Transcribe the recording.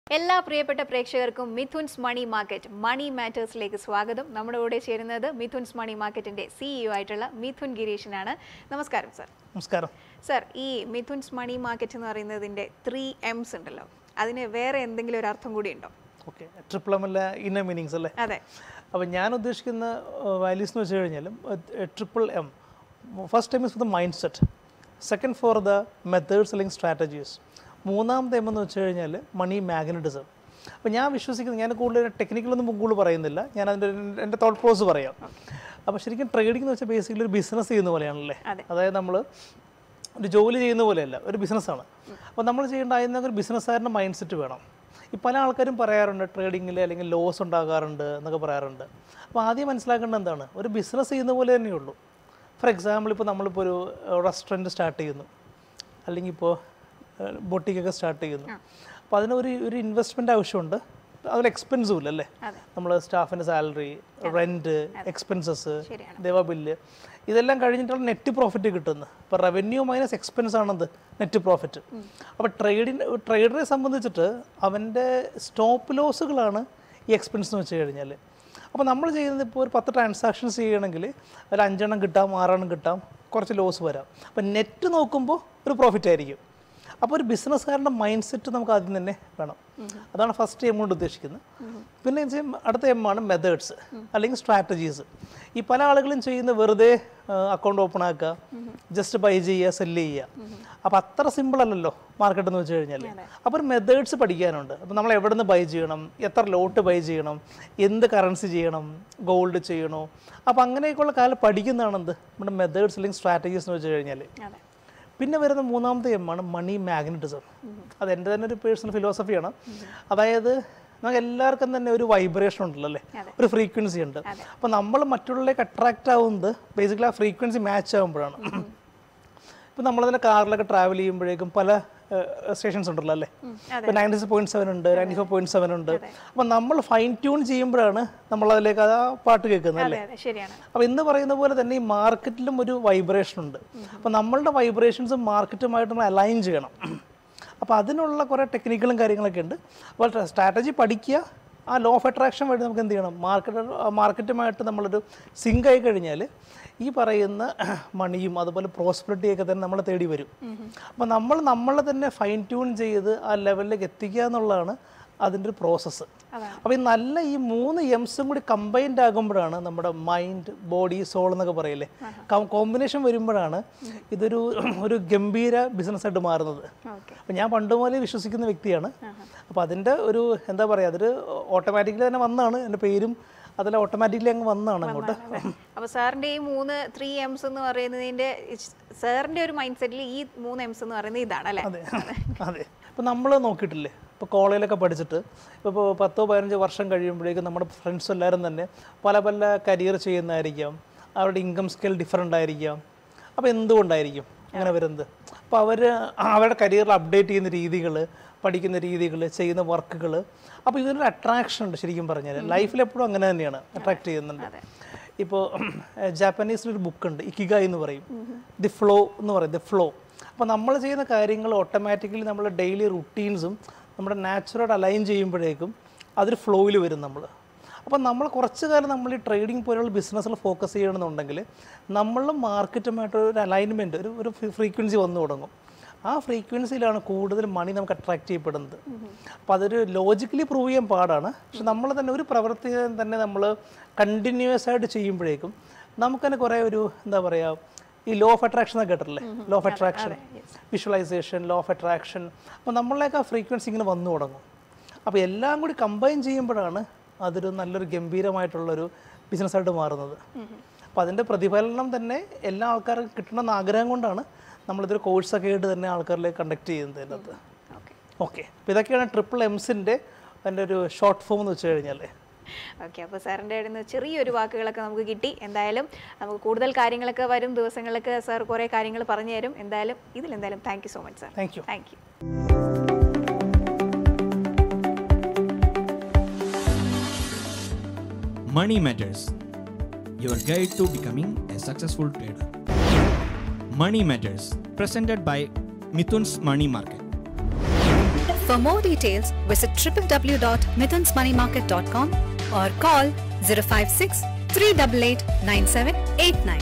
എല്ലാ പ്രിയപ്പെട്ട പ്രേക്ഷകർക്കും മിഥുൻസ് മണി മാർക്കറ്റ് മണി മാറ്റേഴ്സിലേക്ക് സ്വാഗതം നമ്മുടെ കൂടെ ചേരുന്നത് മിഥുൻസ് മണി മാർക്കറ്റിന്റെ സിഇഒ ആയിട്ടുള്ള മിഥുൻ ഗിരീഷനാണ് നമസ്കാരം സർ നമസ്കാരം സർ ഈ മിഥുൻസ് മണി മാർക്കറ്റ് എന്ന് പറയുന്നതിന്റെ ത്രീ എംസ് ഉണ്ടല്ലോ അതിന് വേറെ എന്തെങ്കിലും ഒരു അർത്ഥം കൂടി ഉണ്ടോ ഓക്കെ ട്രിപ്പിൾ എം അല്ല ഇന്ന മീനിങ്സ് അല്ലേ അതെ അപ്പോൾ ഞാൻ ഉദ്ദേശിക്കുന്ന വാല്യൂസ് എന്ന് വെച്ച് കഴിഞ്ഞാൽ triple M first time is for the mind set second for the methods അല്ലെങ്കിൽ സ്ട്രാറ്റജീസ് മൂന്നാമത്തെ എം എന്ന് വെച്ച് കഴിഞ്ഞാൽ മണി മാഗ്നറ്റിസം അപ്പോൾ ഞാൻ വിശ്വസിക്കുന്നത് ഞാൻ കൂടുതൽ ടെക്നിക്കലൊന്നും കൂടുതൽ പറയുന്നില്ല ഞാൻ അതിൻ്റെ എൻ്റെ തോട്ട് പ്രോസ് പറയാം അപ്പോൾ ശരിക്കും ട്രേഡിംഗ് എന്ന് വെച്ചാൽ ബേസിക്കലി ഒരു ബിസിനസ് ചെയ്യുന്ന പോലെയാണല്ലേ അതെ. അതായത് നമ്മൾ ഒരു ജോലി ചെയ്യുന്ന പോലെയല്ല ഒരു ബിസിനസ്സാണ് അപ്പോൾ നമ്മൾ ചെയ്യേണ്ട ആയിരുന്ന ഒരു ബിസിനസ്സുകാരൻ്റെ മൈൻഡ് സെറ്റ് വേണം ഈ പല ആൾക്കാരും പറയാറുണ്ട് ട്രേഡിങ്ങിൽ അല്ലെങ്കിൽ ലോസ് ഉണ്ടാകാറുണ്ട് എന്നൊക്കെ പറയാറുണ്ട് അപ്പോൾ ആദ്യം മനസ്സിലാക്കേണ്ടത് എന്താണ് ഒരു ബിസിനസ് ചെയ്യുന്ന പോലെ തന്നെയുള്ളൂ ഫോർ എക്സാമ്പിൾ ഇപ്പോൾ നമ്മളിപ്പോൾ ഒരു റെസ്റ്റോറൻറ്റ് സ്റ്റാർട്ട് ചെയ്യുന്നു അല്ലെങ്കിൽ ഇപ്പോൾ ബൊട്ടിക്കൊക്കെ സ്റ്റാർട്ട് ചെയ്യുന്നു അപ്പോൾ അതിന് ഒരു ഒരു ഇൻവെസ്റ്റ്മെൻറ്റ് ആവശ്യമുണ്ട് അതിൽ എക്സ്പെൻസും ഇല്ല അല്ലേ അതെ. നമ്മൾ സ്റ്റാഫിൻ്റെ സാലറി റെൻറ്റ് എക്സ്പെൻസസ് ശരിയാണ്. ദേവ ബില്ല് ഇതെല്ലാം കഴിഞ്ഞിട്ടുള്ള നെറ്റ് പ്രോഫിറ്റ് കിട്ടുന്നത് ഇപ്പോൾ റവന്യൂ മൈനസ് എക്സ്പെൻസ് ആണെന്ത് നെറ്റ് പ്രോഫിറ്റ് അപ്പോൾ ട്രേഡിന് ട്രേഡറെ സംബന്ധിച്ചിട്ട് അവൻ്റെ സ്റ്റോപ്പ് ലോസുകളാണ് ഈ എക്സ്പെൻസ് എന്ന് വെച്ച് കഴിഞ്ഞാൽ അപ്പോൾ നമ്മൾ ചെയ്യുന്നത് ഇപ്പോൾ ഒരു പത്ത് ട്രാൻസാക്ഷൻസ് ചെയ്യണമെങ്കിൽ ഒരു അഞ്ചെണ്ണം കിട്ടാം ആറെണ്ണം കിട്ടാം കുറച്ച് ലോസ് വരാം അപ്പോൾ നെറ്റ് നോക്കുമ്പോൾ ഒരു പ്രോഫിറ്റ് ആയിരിക്കും അപ്പോൾ ഒരു ബിസിനസ്സുകാരൻ്റെ മൈൻഡ് സെറ്റ് നമുക്ക് ആദ്യം തന്നെ വേണം അതാണ് ഫസ്റ്റ് എം കൊണ്ട് ഉദ്ദേശിക്കുന്നത് പിന്നെ എന്ന് വെച്ചാൽ അടുത്ത എം ആണ് മെത്തേഡ്സ് അല്ലെങ്കിൽ സ്ട്രാറ്റജീസ് ഈ പല ആളുകളും ചെയ്യുന്ന വെറുതെ അക്കൗണ്ട് ഓപ്പൺ ആക്കുക ജസ്റ്റ് ബൈ ചെയ്യുക സെല്ല് ചെയ്യുക അപ്പോൾ അത്ര സിമ്പിൾ അല്ലല്ലോ മാർക്കറ്റ് എന്ന് വെച്ച് കഴിഞ്ഞാൽ അപ്പോൾ ഒരു മെത്തേഡ്സ് പഠിക്കാനുണ്ട് അപ്പോൾ നമ്മൾ എവിടെ നിന്ന് ബൈ ചെയ്യണം എത്ര ലോട്ട് ബൈ ചെയ്യണം എന്ത് കറൻസി ചെയ്യണം ഗോൾഡ് ചെയ്യണോ അപ്പോൾ അങ്ങനെയൊക്കെയുള്ള കാലം പഠിക്കുന്നതാണ് എന്ത് നമ്മുടെ മെത്തേഡ്സ് അല്ലെങ്കിൽ സ്ട്രാറ്റജീസ് എന്ന് വെച്ച് കഴിഞ്ഞാൽ അതെ പിന്നെ വരുന്ന മൂന്നാമത്തെ എം ആണ് മണി മാഗ്നറ്റിസം അത് എൻ്റെ തന്നെ ഒരു പേഴ്സണൽ ഫിലോസഫിയാണ് അതായത് നമുക്ക് എല്ലാവർക്കും തന്നെ ഒരു വൈബ്രേഷൻ ഉണ്ടല്ലോ അല്ലേ അതെ. ഒരു ഫ്രീക്വൻസി ഉണ്ട് അപ്പോൾ നമ്മൾ മറ്റുള്ളവരിലേക്ക് അട്രാക്റ്റ് ആവുന്നത് ബേസിക്കലി ആ ഫ്രീക്വൻസി മാച്ച് ആകുമ്പോഴാണ് ഇപ്പം നമ്മളതിൻ്റെ കാറിലൊക്കെ ട്രാവൽ ചെയ്യുമ്പോഴേക്കും പല സ്റ്റേഷൻസ് ഉണ്ടല്ലോ അല്ലേ ഇപ്പം നയൻറ്റി സിക്സ് പോയിന്റ് സെവൻ ഉണ്ട് നയൻറ്റി ഫോർ പോയിന്റ് സെവൻ ഉണ്ട് അപ്പം നമ്മൾ ഫൈൻ ട്യൂൺ ചെയ്യുമ്പോഴാണ് നമ്മളതിലേക്ക് ആ പാട്ട് കേൾക്കുന്നത് അല്ലേ അതെ അതെ ശരിയാണ് അപ്പോൾ ഇന്ന് പറയുന്ന പോലെ തന്നെ ഈ മാർക്കറ്റിലും ഒരു വൈബ്രേഷൻ ഉണ്ട് അപ്പോൾ നമ്മളുടെ വൈബ്രേഷൻസ് മാർക്കറ്റുമായിട്ട് നമ്മൾ അലൈൻ ചെയ്യണം അപ്പോൾ അതിനുള്ള കുറേ ടെക്നിക്കലും കാര്യങ്ങളൊക്കെ ഉണ്ട് അപ്പോൾ സ്ട്രാറ്റജി പഠിക്കുക ആ ലോ ഓഫ് അട്രാക്ഷൻ വഴി നമുക്ക് എന്ത് ചെയ്യണം മാർക്കറ്റ് മാർക്കറ്റുമായിട്ട് നമ്മളൊരു സിങ്ക് ആയി കഴിഞ്ഞാൽ ഈ പറയുന്ന മണിയും അതുപോലെ പ്രോസ്പെറിറ്റിയൊക്കെ തന്നെ നമ്മളെ തേടി വരും അപ്പോൾ നമ്മൾ നമ്മളെ തന്നെ ഫൈൻ ട്യൂൺ ചെയ്ത് ആ ലെവലിലേക്ക് എത്തിക്കുക എന്നുള്ളതാണ് അതിൻ്റെ ഒരു പ്രോസസ്സ് അതാണ്. അപ്പോൾ ഈ നല്ല ഈ മൂന്ന് എംസും കൂടി കമ്പൈൻഡ് ആകുമ്പോഴാണ് നമ്മുടെ മൈൻഡ് ബോഡി സോൾ എന്നൊക്കെ പറയില്ലേ കോമ്പിനേഷൻ വരുമ്പോഴാണ് ഇതൊരു ഒരു ഗംഭീര ബിസിനസ്സായിട്ട് മാറുന്നത് ഓക്കെ അപ്പോൾ ഞാൻ പണ്ട് മുതലേ വിശ്വസിക്കുന്ന വ്യക്തിയാണ് അപ്പോൾ അതിൻ്റെ ഒരു എന്താ പറയുക അതൊരു ഓട്ടോമാറ്റിക്കലി തന്നെ വന്നതാണ് എൻ്റെ പേരും അതിൽ ഓട്ടോമാറ്റിക്കലി അങ്ങ് വന്നതാണ് അങ്ങോട്ട് അപ്പൊ സാറിന്റെ ഈ മൂന്ന് ത്രീ എംസ് എന്ന് പറയുന്നതിന്റെ സാറിന്റെ ഒരു മൈൻഡ് സെറ്റിൽ ഈ മൂന്ന് എംസ് എന്ന് പറയുന്നത് ഇതാണ് അല്ലെ അതെ അതെ ഇപ്പോൾ നമ്മൾ നോക്കിയിട്ടില്ലേ ഇപ്പോൾ കോളേജിലൊക്കെ പഠിച്ചിട്ട് ഇപ്പോൾ പത്തോ പതിനഞ്ചോ വർഷം കഴിയുമ്പോഴേക്കും നമ്മുടെ ഫ്രണ്ട്സ് എല്ലാവരും തന്നെ പല പല കരിയർ ചെയ്യുന്നതായിരിക്കാം അവരുടെ ഇൻകം സ്കെയിൽ ഡിഫറെൻ്റ് ആയിരിക്കാം അപ്പോൾ എന്തുകൊണ്ടായിരിക്കും അങ്ങനെ വരുന്നത് അപ്പോൾ അവർ അവരുടെ കരിയറിൽ അപ്ഡേറ്റ് ചെയ്യുന്ന രീതികൾ പഠിക്കുന്ന രീതികൾ ചെയ്യുന്ന വർക്കുകൾ അപ്പോൾ ഇതിനൊരു അട്രാക്ഷൻ ഉണ്ട് ശരിക്കും പറഞ്ഞാൽ ലൈഫിൽ എപ്പോഴും അങ്ങനെ തന്നെയാണ് അട്രാക്ട് ചെയ്യുന്നുണ്ട് ഇപ്പോൾ ജാപ്പനീസിലൊരു ബുക്കുണ്ട് ഇക്കിഗ എന്ന് പറയും ദി ഫ്ലോ എന്ന് പറയും ദി ഫ്ലോ അപ്പോൾ നമ്മൾ ചെയ്യുന്ന കാര്യങ്ങൾ ഓട്ടോമാറ്റിക്കലി നമ്മുടെ ഡെയിലി റുട്ടീൻസും നമ്മുടെ നാച്ചുറൽ അലൈൻ ചെയ്യുമ്പോഴേക്കും അതൊരു ഫ്ലോയിൽ വരും നമ്മൾ അപ്പോൾ നമ്മൾ കുറച്ച് കാലം നമ്മൾ ഈ ട്രേഡിംഗ് പോലെയുള്ള ബിസിനസ്സിൽ ഫോക്കസ് ചെയ്യണമെന്നുണ്ടെങ്കിൽ നമ്മൾ മാർക്കറ്റുമായിട്ട് ഒരു അലൈൻമെൻറ്റ് ഒരു ഒരു ഫ്രീക്വൻസി വന്നു തുടങ്ങും ആ ഫ്രീക്വൻസിയിലാണ് കൂടുതൽ മണി നമുക്ക് അട്രാക്ട് ചെയ്യപ്പെടുന്നത് അപ്പോൾ അതൊരു ലോജിക്കലി പ്രൂവ് ചെയ്യാൻ പാടാണ് പക്ഷെ നമ്മൾ തന്നെ ഒരു പ്രവൃത്തി തന്നെ നമ്മൾ കണ്ടിന്യൂസ് ആയിട്ട് ചെയ്യുമ്പോഴേക്കും നമുക്ക് തന്നെ കുറേ ഒരു എന്താ പറയുക ഈ ലോ ഓഫ് അട്രാക്ഷൻ ഒക്കെ കേട്ടിട്ടില്ലേ law of attraction visualisation law of attraction അപ്പോൾ നമ്മളിലേക്ക് ആ ഫ്രീക്വൻസി ഇങ്ങനെ വന്നു തുടങ്ങും അപ്പോൾ എല്ലാം കൂടി കമ്പൈൻ ചെയ്യുമ്പോഴാണ് അതൊരു നല്ലൊരു ഗംഭീരമായിട്ടുള്ളൊരു ബിസിനസ്സായിട്ട് മാറുന്നത് അപ്പോൾ അതിൻ്റെ പ്രതിഫലനം തന്നെ എല്ലാ ആൾക്കാർക്കും കിട്ടണമെന്ന് ആഗ്രഹം കൊണ്ടാണ് നമ്മളിതൊരു കോഴ്സൊക്കെ ആയിട്ട് തന്നെ ആൾക്കാരിലേക്ക് കണ്ടക്ട് ചെയ്യുന്നത് അതിനകത്ത് ഓക്കെ ഓക്കെ അപ്പോൾ ഇതൊക്കെയാണ് ട്രിപ്പിൾ എംസിൻ്റെ അതിൻ്റെ ഒരു ഷോർട്ട് ഫോം എന്ന് വെച്ച് കഴിഞ്ഞാൽ ഓക്കെ അപ്പോൾ സാറിൻ്റെ അടുത്ത് നിന്ന് ചെറിയൊരു വാക്കുകളൊക്കെ നമുക്ക് കിട്ടി എന്തായാലും നമുക്ക് കൂടുതൽ കാര്യങ്ങളൊക്കെ വരും ദിവസങ്ങളിലൊക്കെ സാർ കുറേ കാര്യങ്ങൾ പറഞ്ഞു തരും എന്തായാലും ഇതിലെന്തായാലും thank you so much sir thank you thank you Money Matters, your guide to becoming a successful trader. Money Matters, presented by Mithun's Money Market. For more details, visit www.mithunsmoneymarket.com or call 056 388 9789.